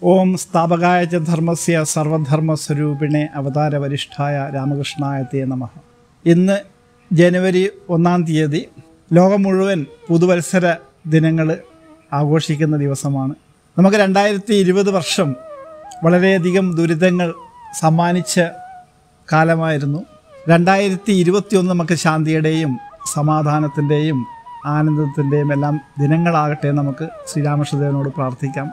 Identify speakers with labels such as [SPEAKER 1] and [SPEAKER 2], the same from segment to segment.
[SPEAKER 1] ഓം സ്ഥാപകായ ച ധർമ്മസ്യ സർവധർമ്മസ്വരൂപിണെ അവതാരവരിഷ്ഠായ രാമകൃഷ്ണായ തേ നമ ഇന്ന് ജനുവരി ഒന്നാം തീയതി ലോകം മുഴുവൻ പുതുവത്സര ദിനങ്ങൾ ആഘോഷിക്കുന്ന ദിവസമാണ് നമുക്ക് രണ്ടായിരത്തി ഇരുപത് വർഷം വളരെയധികം ദുരിതങ്ങൾ സമ്മാനിച്ച കാലമായിരുന്നു രണ്ടായിരത്തി ഇരുപത്തിയൊന്ന് നമുക്ക് ശാന്തിയുടെയും സമാധാനത്തിൻ്റെയും ആനന്ദത്തിൻ്റെയും എല്ലാം ദിനങ്ങളാകട്ടെ നമുക്ക് ശ്രീരാമകൃഷ്ണദേവനോട് പ്രാർത്ഥിക്കാം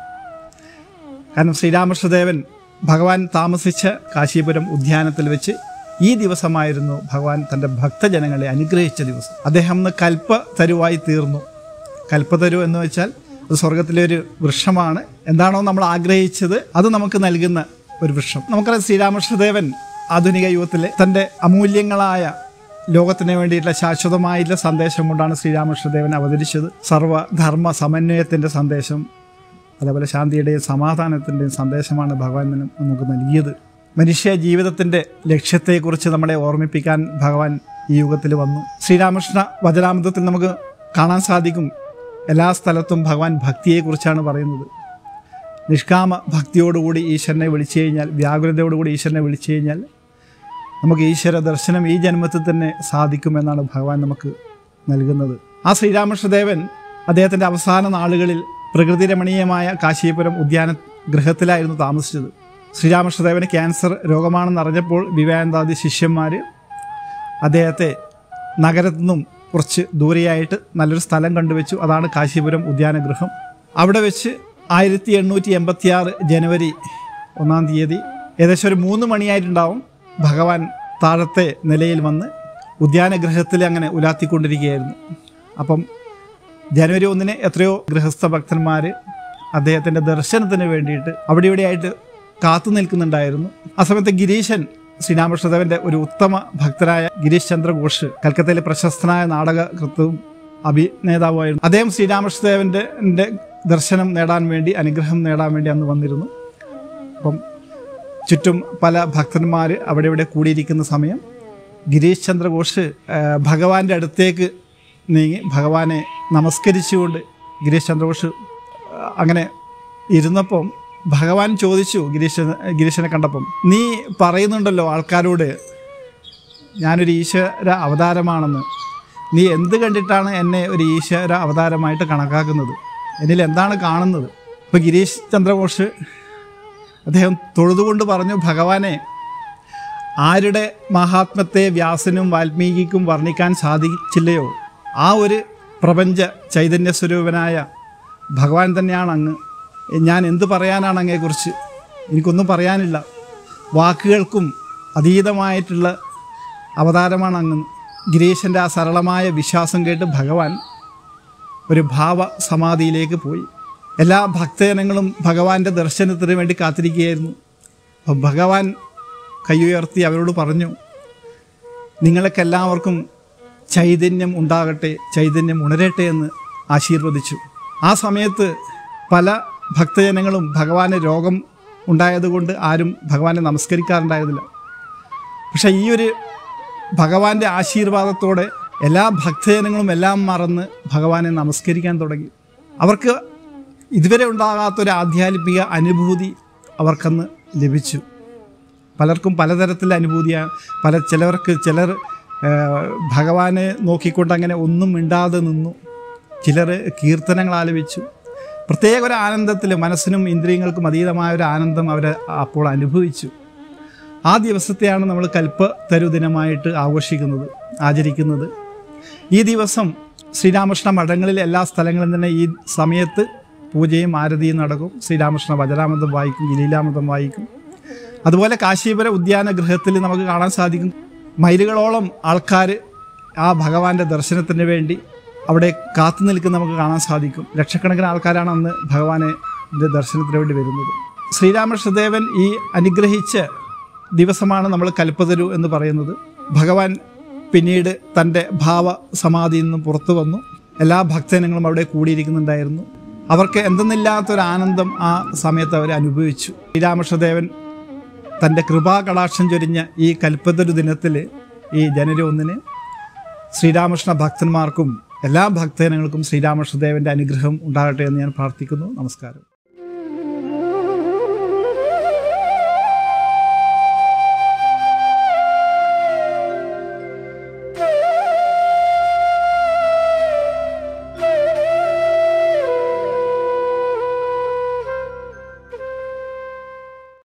[SPEAKER 1] കാരണം ശ്രീരാമകൃഷ്ണദേവൻ ഭഗവാൻ താമസിച്ച കാശീപുരം ഉദ്യാനത്തിൽ വെച്ച് ഈ ദിവസമായിരുന്നു ഭഗവാൻ തൻ്റെ ഭക്തജനങ്ങളെ അനുഗ്രഹിച്ച ദിവസം അദ്ദേഹം ഇന്ന് കൽപ്പ തരുവായി തീർന്നു കൽപ്പതരു എന്ന് വെച്ചാൽ അത് സ്വർഗത്തിലെ ഒരു വൃക്ഷമാണ് എന്താണോ നമ്മൾ ആഗ്രഹിച്ചത് അത് നമുക്ക് നൽകുന്ന ഒരു വൃക്ഷം നമുക്കറിയാം ശ്രീരാമകൃഷ്ണദേവൻ ആധുനിക യുഗത്തിലെ തൻ്റെ അമൂല്യങ്ങളായ ലോകത്തിന് വേണ്ടിയിട്ടുള്ള ശാശ്വതമായിട്ടുള്ള സന്ദേശം കൊണ്ടാണ് ശ്രീരാമകൃഷ്ണദേവൻ അവതരിച്ചത് സർവധർമ്മ സമന്വയത്തിൻ്റെ സന്ദേശം അതേപോലെ ശാന്തിയുടെയും സമാധാനത്തിൻ്റെയും സന്ദേശമാണ് ഭഗവാൻ നമുക്ക് നമുക്ക് നൽകിയത് മനുഷ്യ ജീവിതത്തിൻ്റെ ലക്ഷ്യത്തെക്കുറിച്ച് നമ്മളെ ഓർമ്മിപ്പിക്കാൻ ഭഗവാൻ ഈ യുഗത്തിൽ വന്നു ശ്രീരാമകൃഷ്ണ വചനാമൃതത്തിൽ നമുക്ക് കാണാൻ സാധിക്കും എല്ലാ സ്ഥലത്തും ഭഗവാൻ ഭക്തിയെക്കുറിച്ചാണ് പറയുന്നത് നിഷ്കാമ ഭക്തിയോടുകൂടി ഈശ്വരനെ വിളിച്ചു കഴിഞ്ഞാൽ വ്യാകുലതയോടുകൂടി ഈശ്വരനെ വിളിച്ചു കഴിഞ്ഞാൽ നമുക്ക് ഈശ്വര ദർശനം ഈ ജന്മത്തിൽ തന്നെ സാധിക്കുമെന്നാണ് ഭഗവാൻ നമുക്ക് നൽകുന്നത് ആ ശ്രീരാമകൃഷ്ണദേവൻ അദ്ദേഹത്തിൻ്റെ അവസാന നാളുകളിൽ പ്രകൃതി രമണീയമായ കാശീപുരം ഉദ്യാന ഗൃഹത്തിലായിരുന്നു താമസിച്ചത് ശ്രീരാമകൃഷ്ണദേവന് ക്യാൻസർ രോഗമാണെന്ന് അറിഞ്ഞപ്പോൾ വിവേകാനന്ദാദി ശിഷ്യന്മാർ അദ്ദേഹത്തെ നഗരത്തിൽ നിന്നും കുറച്ച് ദൂരെയായിട്ട് നല്ലൊരു സ്ഥലം കണ്ടുവച്ചു അതാണ് കാശീപുരം ഉദ്യാനഗൃഹം അവിടെ വെച്ച് ആയിരത്തി എണ്ണൂറ്റി എൺപത്തി ആറ് ജനുവരി ഒന്നാം തീയതി ഏകദേശം ഒരു മൂന്ന് മണിയായിട്ടുണ്ടാവും ഭഗവാൻ താഴത്തെ നിലയിൽ വന്ന് ഉദ്യാനഗൃഹത്തിൽ അങ്ങനെ ഉലാത്തിക്കൊണ്ടിരിക്കുകയായിരുന്നു അപ്പം ജനുവരി ഒന്നിന് എത്രയോ ഗൃഹസ്ഥ ഭക്തന്മാർ അദ്ദേഹത്തിൻ്റെ ദർശനത്തിന് വേണ്ടിയിട്ട് അവിടെ ഇവിടെയായിട്ട് കാത്തു നിൽക്കുന്നുണ്ടായിരുന്നു ആ സമയത്ത് ഗിരീശൻ ശ്രീരാമകൃഷ്ണദേവന്റെ ഒരു ഉത്തമ ഭക്തരായ ഗിരീഷ് ചന്ദ്ര ഘോഷ് കൽക്കത്തയിലെ പ്രശസ്തനായ നാടകകൃത്തും അഭിനേതാവുമായിരുന്നു അദ്ദേഹം ശ്രീരാമകൃഷ്ണദേവന്റെ ന്റെ ദർശനം നേടാൻ വേണ്ടി അനുഗ്രഹം നേടാൻ വേണ്ടി അന്ന് വന്നിരുന്നു അപ്പം ചുറ്റും പല ഭക്തന്മാർ അവിടെ ഇവിടെ കൂടിയിരിക്കുന്ന സമയം ഗിരീഷ് ചന്ദ്ര ഘോഷ് ആ, ഭഗവാന്റെ അടുത്തേക്ക് നീങ്ങി ഭഗവാനെ നമസ്കരിച്ചുകൊണ്ട് ഗിരീഷ് ചന്ദ്ര ഘോഷ് ആ, അങ്ങനെ ഇരുന്നപ്പം ഭഗവാൻ ചോദിച്ചു ഗിരീശ ഗിരീശനെ കണ്ടപ്പം നീ പറയുന്നുണ്ടല്ലോ ആൾക്കാരോട് ഞാനൊരു ഈശ്വര അവതാരമാണെന്ന് നീ എന്ത് കണ്ടിട്ടാണ് എന്നെ ഒരു ഈശ്വര അവതാരമായിട്ട് കണക്കാക്കുന്നത് എന്നിൽ എന്താണ് കാണുന്നത് ഇപ്പോൾ ഗിരീഷ് ചന്ദ്രഘോഷ് അദ്ദേഹം തൊഴുതുകൊണ്ട് പറഞ്ഞു ഭഗവാനെ ആരുടെ മഹാത്മത്തെ വ്യാസനും വാൽമീകിക്കും വർണ്ണിക്കാൻ സാധിച്ചില്ലയോ ആ ഒരു പ്രപഞ്ച ചൈതന്യ സ്വരൂപനായ ഭഗവാൻ തന്നെയാണ് അങ്ങ് ഞാൻ എന്ത് പറയാനാണ് അങ്ങയെക്കുറിച്ച് എനിക്കൊന്നും പറയാനില്ല വാക്കുകൾക്കും അതീതമായിട്ടുള്ള അവതാരമാണ് അങ്ങ് ഗിരീശൻ്റെ ആ സരളമായ വിശ്വാസം കേട്ട് ഭഗവാൻ ഒരു ഭാവ സമാധിയിലേക്ക് പോയി എല്ലാ ഭക്തജനങ്ങളും ഭഗവാന്റെ ദർശനത്തിന് വേണ്ടി കാത്തിരിക്കുകയായിരുന്നു അപ്പം ഭഗവാൻ കൈയുയർത്തി അവരോട് പറഞ്ഞു നിങ്ങൾക്കെല്ലാവർക്കും ചൈതന്യം ഉണ്ടാകട്ടെ ചൈതന്യം ഉണരട്ടെ എന്ന് ആശീർവദിച്ചു ആ സമയത്ത് പല ഭക്തജനങ്ങളും ഭഗവാന് രോഗം ഉണ്ടായതുകൊണ്ട് ആരും ഭഗവാനെ നമസ്കരിക്കാറുണ്ടായിരുന്നില്ല പക്ഷേ ഈ ഒരു ഭഗവാന്റെ ആശീർവാദത്തോടെ എല്ലാ ഭക്തജനങ്ങളും എല്ലാം മറന്ന് ഭഗവാനെ നമസ്കരിക്കാൻ തുടങ്ങി അവർക്ക് ഇതുവരെ ഉണ്ടാകാത്തൊരു ആധ്യാത്മിക അനുഭൂതി അവർക്കന്ന് ലഭിച്ചു പലർക്കും പലതരത്തിലുള്ള അനുഭൂതിയാണ് പല ചിലർക്ക് ചിലർ ആ, ഭഗവാനെ നോക്കിക്കൊണ്ട് അങ്ങനെ ഒന്നും മിണ്ടാതെ നിന്നു ചിലർ കീർത്തനങ്ങൾ ആലപിച്ചു പ്രത്യേക ഒരു ആനന്ദത്തിൽ മനസ്സിനും ഇന്ദ്രിയങ്ങൾക്കും അതീതമായ ഒരു ആനന്ദം അവർ അപ്പോൾ അനുഭവിച്ചു ആ ദിവസത്തെയാണ് നമ്മൾ കൽപ്പ തരു ദിനമായിട്ട് ആഘോഷിക്കുന്നത് ആചരിക്കുന്നത് ഈ ദിവസം ശ്രീരാമകൃഷ്ണ മഠങ്ങളിൽ എല്ലാ സ്ഥലങ്ങളിലും തന്നെ ഈ സമയത്ത് പൂജയും ആരതിയും നടക്കും ശ്രീരാമകൃഷ്ണ വചരാമൃതം വായിക്കും ലീലാമൃതം വായിക്കും അതുപോലെ കാശീപുര ഉദ്യാന ഗൃഹത്തിൽ നമുക്ക് കാണാൻ സാധിക്കും മൈലുകളോളം ആൾക്കാർ ആ ഭഗവാന്റെ ദർശനത്തിന് വേണ്ടി അവിടെ കാത്തു നിൽക്കുന്ന നമുക്ക് കാണാൻ സാധിക്കും ലക്ഷക്കണക്കിന് ആൾക്കാരാണ് അന്ന് ഭഗവാനെ ന്റെ ദർശനത്തിന് വേണ്ടി വരുന്നത് ശ്രീരാമകൃഷ്ണദേവൻ ഈ അനുഗ്രഹിച്ച ദിവസമാണ് നമ്മൾ കൽപ്പതരു എന്ന് പറയുന്നത് ഭഗവാൻ പിന്നീട് തൻ്റെ ഭാവ സമാധിയിൽ നിന്നും പുറത്തു വന്നു എല്ലാ ഭക്തജനങ്ങളും അവിടെ കൂടിയിരിക്കുന്നുണ്ടായിരുന്നു അവർക്ക് എന്തെന്നില്ലാത്തൊരു ആനന്ദം ആ സമയത്ത് അവർ അനുഭവിച്ചു ശ്രീരാമകൃഷ്ണദേവൻ തൻ്റെ കൃപാകടാക്ഷം ചൊരിഞ്ഞ ഈ കൽപ്പതൊരു ദിനത്തിൽ ഈ ജനുവരി ഒന്നിന് ശ്രീരാമകൃഷ്ണ ഭക്തന്മാർക്കും എല്ലാ ഭക്തജനങ്ങൾക്കും ശ്രീരാമകൃഷ്ണദേവൻ്റെ അനുഗ്രഹം ഉണ്ടാകട്ടെ എന്ന് ഞാൻ പ്രാർത്ഥിക്കുന്നു നമസ്കാരം